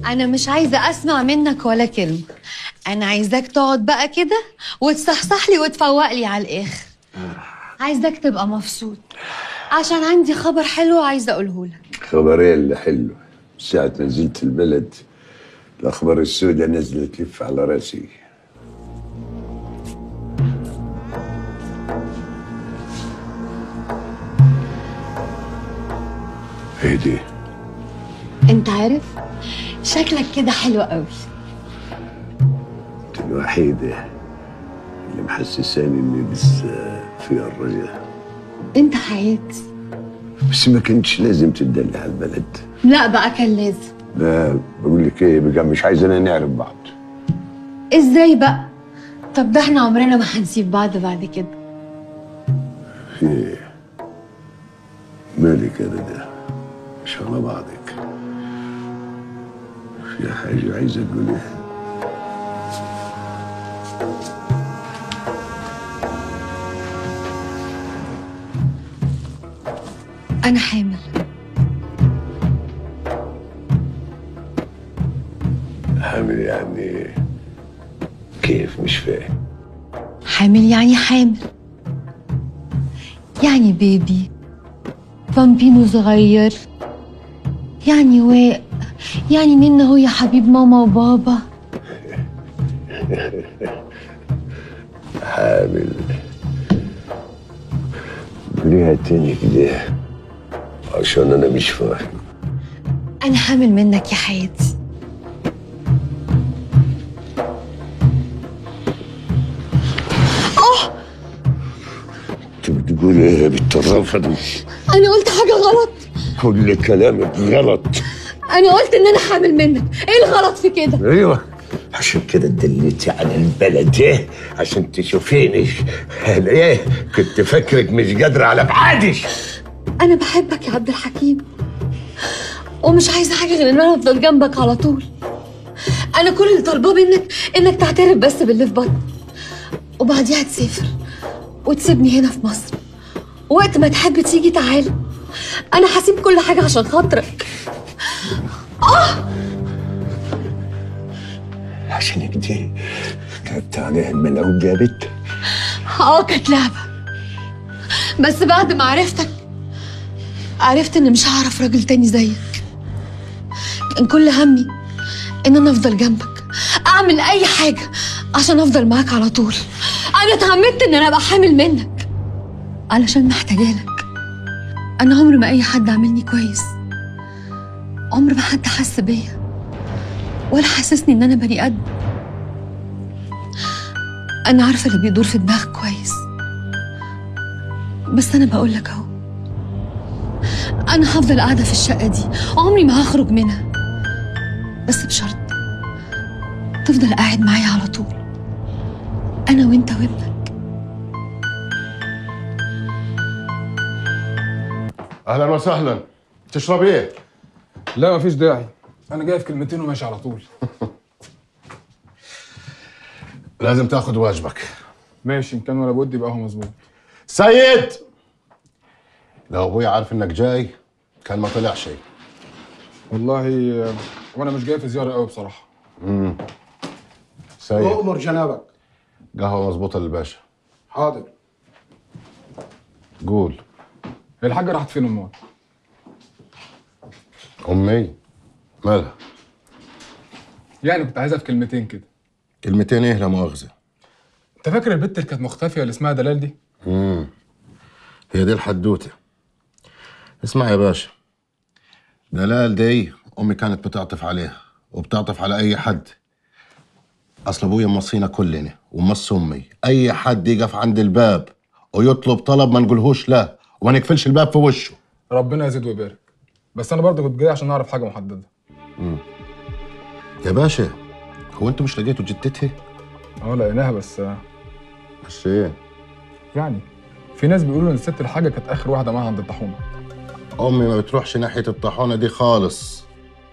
انا مش عايزه اسمع منك ولا كلمه انا عايزاك تقعد بقى كده وتصحصح لي وتفوق لي على الاخر عايزاك تبقى مبسوط عشان عندي خبر حلو عايزه اقوله لك خبرين اللي حلو ساعة ما نزلت البلد الأخبار السوداء نزلت تلف على راسي ايه دي؟ انت عارف شكلك كده حلو قوي انت الوحيدة اللي محسساني اني لسه في الرجاء انت حياتي بس ما كنتش لازم تدلع على البلد لا بقى كان لازم لا بقول لك ايه بقى مش عايزنا نعرف بعض ازاي بقى طب ده احنا عمرنا ما هنسيب بعض بعد كده في ايه؟ مالك يا ده مش على بعضك في حاجة عايزة تقوليها انا حامل حامل يعني كيف مش فاهم حامل يعني حامل يعني بيبي بامبينو صغير يعني واق يعني نينا هو يا حبيب ماما وبابا حامل قوليها تاني كده عشان انا مش فاهم انا حامل منك يا حياتي انت بتقول ايه بالطرافة دي انا قلت حاجه غلط كل كلامك غلط انا قلت ان انا حامل منك ايه الغلط في كده ايوه عشان كده دليتي على البلد ايه عشان تشوفيني هل ايه كنت فاكرك مش قادرة على بعادي انا بحبك يا عبد الحكيم ومش عايزه حاجه غير ان انا افضل جنبك على طول انا كل اللي طالباه منك انك تعترف بس باللي في بطني وبعديها تسافر وتسيبني هنا في مصر وقت ما تحب تيجي تعالى انا هسيب كل حاجه عشان خاطرك عشان كده تعبت عليها الملعوب دي يا بت اه كانت لعبه بس بعد ما عرفتك عرفت ان مش هعرف راجل تاني زيك كان كل همي ان انا افضل جنبك اعمل اي حاجه عشان افضل معاك على طول انا اتعمدت ان انا ابقى حامل منك علشان محتاجه لك انا عمر ما اي حد عاملني كويس عمر ما حد حس بيا ولا حسسني ان انا بني ادم انا عارفه اللي بيدور في دماغك كويس بس انا بقول لك اهو انا هفضل قاعده في الشقه دي عمري ما هخرج منها بس بشرط تفضل قاعد معايا على طول انا وانت وابنك اهلا وسهلا تشرب ايه؟ لا مفيش داعي انا جاي في كلمتين وماشي على طول لازم تاخد واجبك ماشي ان كان ولا بد يبقى هو مظبوط سيد لو ابوي عارف انك جاي كان ما طلع شيء والله آه، وانا مش جاي في زياره قوي بصراحه سيد أؤمر جنابك قهوه مظبوطه للباشا حاضر قول هي الحاجه راحت فين امال امي مالها يعني كنت عايزها في كلمتين كده كلمتين ايه لا مؤاخذه انت فاكر البت اللي كانت مختفيه اللي اسمها دلال دي هي دي الحدوته اسمع يا باشا دلال دي امي كانت بتعطف عليها وبتعطف على اي حد اصل ابويا موصينا كلنا ومص امي اي حد يقف عند الباب ويطلب طلب ما نقولهوش لا وما نقفلش الباب في وشه ربنا يزيد ويبارك بس انا برضه كنت جاي عشان اعرف حاجه محدده يا باشا هو انتوا مش لقيتوا جدتها اه لقيناها بس آه، بس ايه يعني في ناس بيقولوا ان الست الحاجه كانت اخر واحده معاها عند الطاحونه امي ما بتروحش ناحيه الطاحونه دي خالص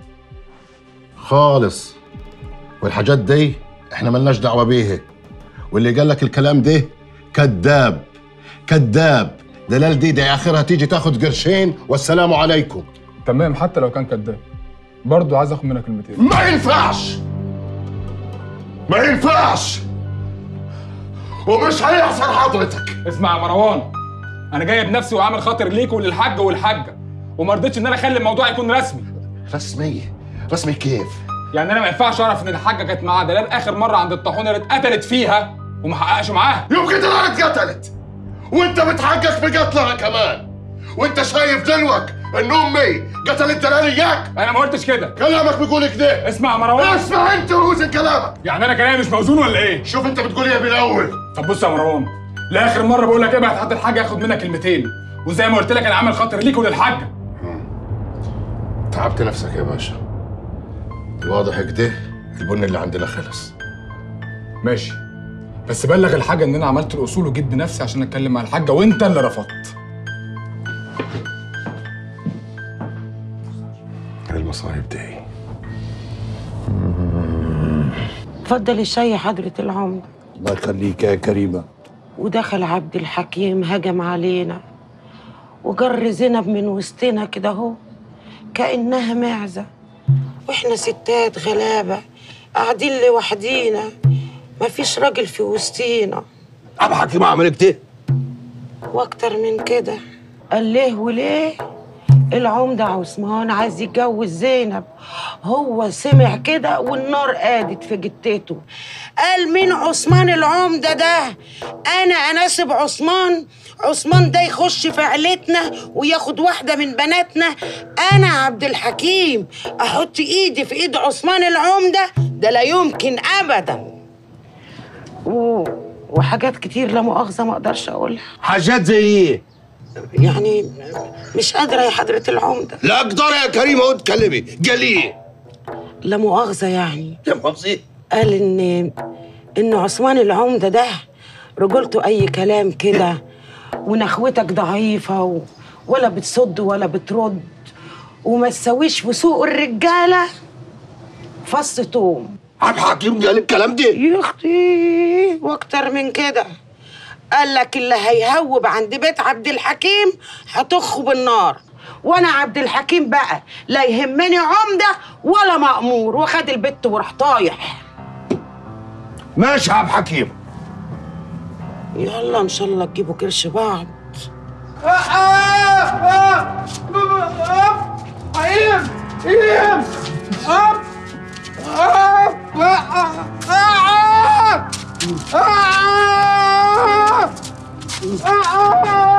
خالص والحاجات دي احنا ملناش دعوه بيها واللي قال لك الكلام ده كذاب كذاب دلال دي دي اخرها تيجي تاخد قرشين والسلام عليكم تمام حتى لو كان كذاب برضه عايز اخد منك كلمتين ما ينفعش ما ينفعش ومش هيحصل حضرتك اسمع يا مروان انا جاي بنفسي وعامل خاطر ليك وللحاج والحاجه وما رضيتش ان انا اخلي الموضوع يكون رسمي رسمي رسمي كيف يعني انا ما ينفعش اعرف ان الحاجه كانت معاه دلال اخر مره عند الطاحونه اللي اتقتلت فيها وما حققش معاها يمكن دلال اتقتلت وانت بتحقق في قتلها كمان وانت شايف دلوك ان امي قتلت دلال اياك انا ما قلتش كده كلامك بيقول كده اسمع يا مروان اسمع انت ووزن كلامك يعني انا كلامي مش موزون ولا ايه شوف انت بتقول ايه بالاول طب بص يا مروان لاخر مره بقول لك ابعت حد الحاجه ياخد منك كلمتين وزي ما قلت لك انا عامل خاطر ليك وللحاجه تعبت نفسك يا باشا الواضح كده البن اللي عندنا خلص ماشي بس بلغ الحاجه ان انا عملت الاصول وجيت بنفسي عشان اتكلم مع الحاجه وانت اللي رفضت المصايب دي اتفضل الشاي يا حضرة العمدة الله يخليك يا كريمة ودخل عبد الحكيم هجم علينا وجر زينب من وسطنا كده اهو كأنها معزة واحنا ستات غلابة قاعدين لوحدينا مفيش راجل في وسطينا أبو حكيم عمل كده واكتر من كده قال ليه وليه العمدة عثمان عايز يتجوز زينب هو سمع كده والنار قادت في جتته قال مين عثمان العمدة ده أنا أناسب عثمان عثمان ده يخش في عيلتنا وياخد واحدة من بناتنا أنا عبد الحكيم أحط إيدي في إيد عثمان العمدة ده لا يمكن أبدا و... وحاجات كتير لا مؤاخذة ما أقدرش أقولها حاجات زي إيه؟ يعني مش قادرة يا حضرة العمدة لا أقدر يا كريمة وتكلمي قال إيه؟ لا مؤاخذة يعني يا مؤاخذة قال إن إن عثمان العمدة ده رجولته أي كلام كده ونخوتك ضعيفة و... ولا بتصد ولا بترد وما تسويش في سوق الرجالة فص توم أبو حكيم قال الكلام ده يا اختي واكتر من كده قال لك اللي هيهوب عند بيت عبد الحكيم هتخه بالنار وانا عبد الحكيم بقى لا يهمني عمده ولا مأمور وخد البت وراح طايح ماشي يا أبو حكيم يلا ان شاء الله تجيبوا كرش بعض Ah!